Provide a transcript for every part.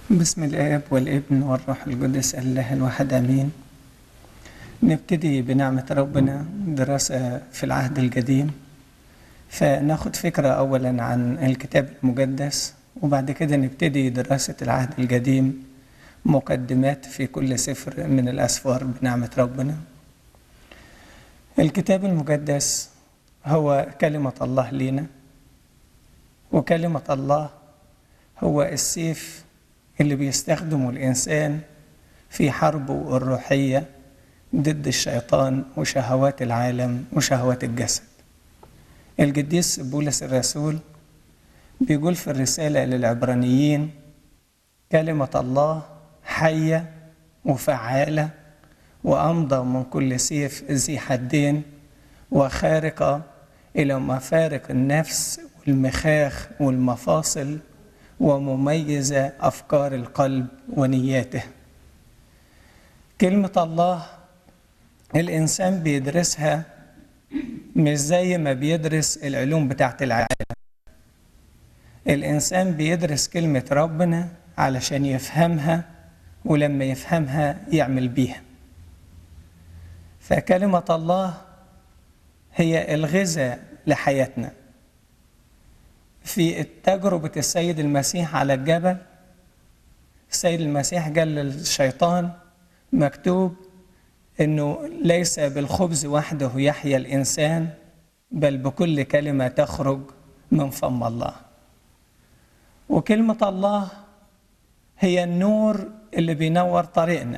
بسم الآب والابن والروح القدس الله الواحد آمين نبتدي بنعمة ربنا دراسة في العهد القديم فناخد فكرة أولا عن الكتاب المقدس وبعد كده نبتدي دراسة العهد القديم مقدمات في كل سفر من الأسفار بنعمة ربنا الكتاب المقدس هو كلمة الله لينا وكلمة الله هو السيف اللي بيستخدمه الإنسان في حربه الروحية ضد الشيطان وشهوات العالم وشهوات الجسد القديس بولس الرسول بيقول في الرسالة للعبرانيين كلمة الله حية وفعالة وأمضى من كل سيف ذي حدين وخارقة إلى مفارق النفس والمخاخ والمفاصل ومميزة أفكار القلب ونياته كلمة الله الإنسان بيدرسها مش زي ما بيدرس العلوم بتاعت العالم الإنسان بيدرس كلمة ربنا علشان يفهمها ولما يفهمها يعمل بيها فكلمة الله هي الغذاء لحياتنا في تجربة السيد المسيح على الجبل السيد المسيح قال للشيطان مكتوب انه ليس بالخبز وحده يحيا الانسان بل بكل كلمه تخرج من فم الله وكلمه الله هي النور اللي بينور طريقنا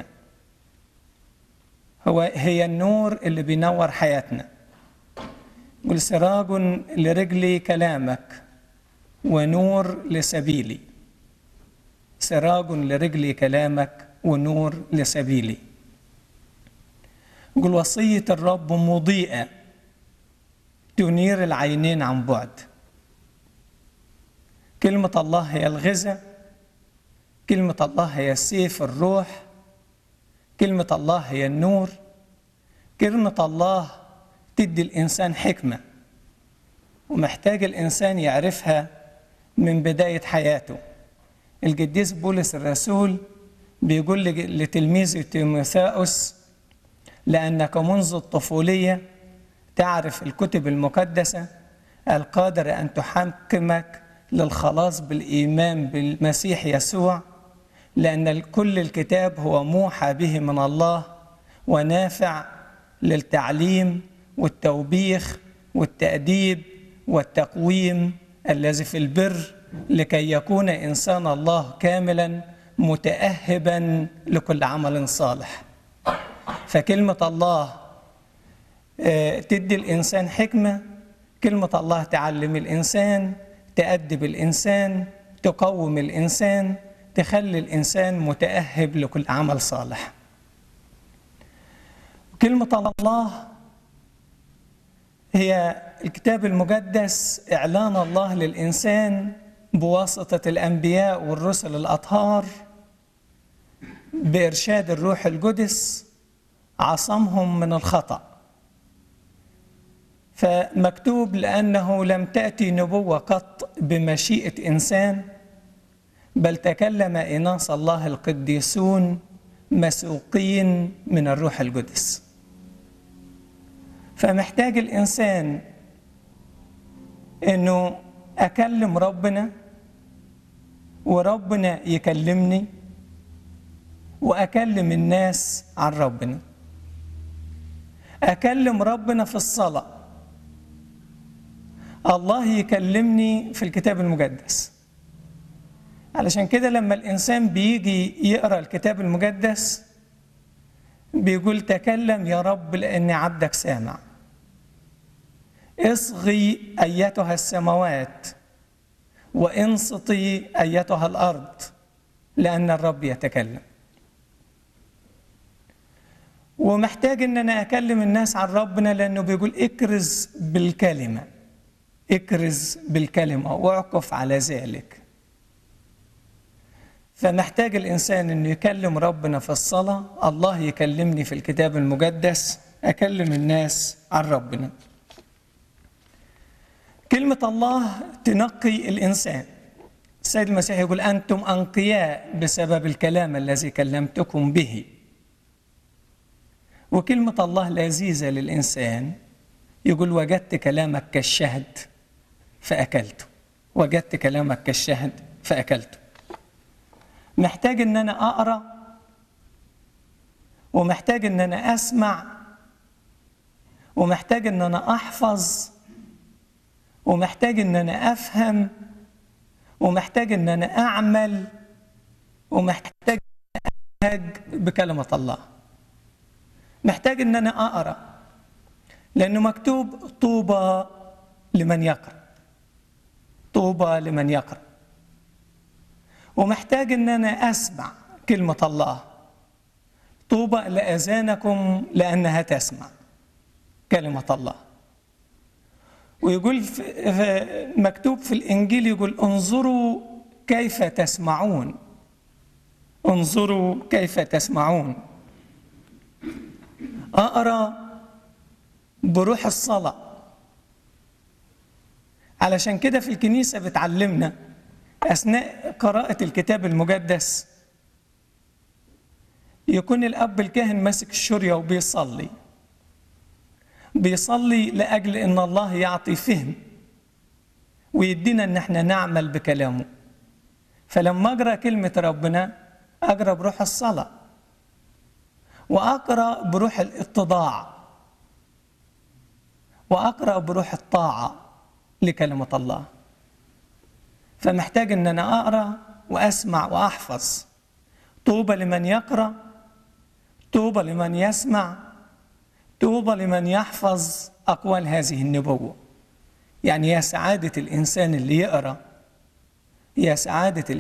هو هي النور اللي بينور حياتنا قل سراج لرجلي كلامك ونور لسبيلي سراج لرجلي كلامك ونور لسبيلي قل وصية الرب مضيئة تنير العينين عن بعد كلمة الله هي الغذاء كلمة الله هي سيف الروح كلمة الله هي النور كلمة الله تدي الإنسان حكمة ومحتاج الإنسان يعرفها من بداية حياته القديس بولس الرسول بيقول لتلميذه تيموثاوس لأنك منذ الطفولية تعرف الكتب المقدسة القادرة أن تحكمك للخلاص بالإيمان بالمسيح يسوع لأن كل الكتاب هو موحى به من الله ونافع للتعليم والتوبيخ والتأديب والتقويم الذي في البر لكي يكون إنسان الله كاملا متأهبا لكل عمل صالح فكلمة الله تدي الإنسان حكمة كلمة الله تعلم الإنسان تأدب الإنسان تقوم الإنسان تخلي الإنسان متأهب لكل عمل صالح كلمة الله هي الكتاب المقدس إعلان الله للإنسان بواسطة الأنبياء والرسل الأطهار بإرشاد الروح القدس عصمهم من الخطأ فمكتوب لأنه لم تأتي نبوة قط بمشيئة إنسان بل تكلم إناس الله القديسون مسوقين من الروح القدس فمحتاج الإنسان إنه أكلم ربنا وربنا يكلمني وأكلم الناس عن ربنا أكلم ربنا في الصلاة الله يكلمني في الكتاب المقدس علشان كده لما الإنسان بيجي يقرأ الكتاب المقدس بيقول تكلم يا رب لأني عبدك سامع اصغي أيتها السماوات وانصتي أيتها الأرض لأن الرب يتكلم ومحتاج ان انا اكلم الناس عن ربنا لانه بيقول اكرز بالكلمه اكرز بالكلمه واعكف على ذلك فمحتاج الانسان انه يكلم ربنا في الصلاه الله يكلمني في الكتاب المقدس اكلم الناس عن ربنا كلمه الله تنقي الانسان السيد المسيح يقول أنتم أنقياء بسبب الكلام الذي كلمتكم به وكلمة الله لذيذة للإنسان يقول وجدت كلامك كالشهد فأكلته وجدت كلامك كالشهد فأكلته محتاج إن أنا أقرأ ومحتاج إن أنا أسمع ومحتاج إن أنا أحفظ ومحتاج إن أنا أفهم ومحتاج إن أنا أعمل ومحتاج أنهج بكلمة الله محتاج إن أنا أقرأ لأنه مكتوب طوبى لمن يقرأ طوبى لمن يقرأ ومحتاج إن أنا أسمع كلمة الله طوبى لأذانكم لأنها تسمع كلمة الله ويقول في مكتوب في الإنجيل يقول انظروا كيف تسمعون انظروا كيف تسمعون أقرأ بروح الصلاة علشان كده في الكنيسة بتعلمنا أثناء قراءة الكتاب المقدس يكون الأب الكاهن ماسك الشرية وبيصلي بيصلي لأجل إن الله يعطي فهم ويدينا إن احنا نعمل بكلامه فلما أقرأ كلمة ربنا أقرأ بروح الصلاة وأقرأ بروح الاتضاع وأقرأ بروح الطاعة لكلمة الله فمحتاج إن أنا أقرأ وأسمع وأحفظ طوبى لمن يقرأ طوبى لمن يسمع طوبى لمن يحفظ أقوال هذه النبوة يعني يا سعادة الإنسان اللي يقرأ يا سعادة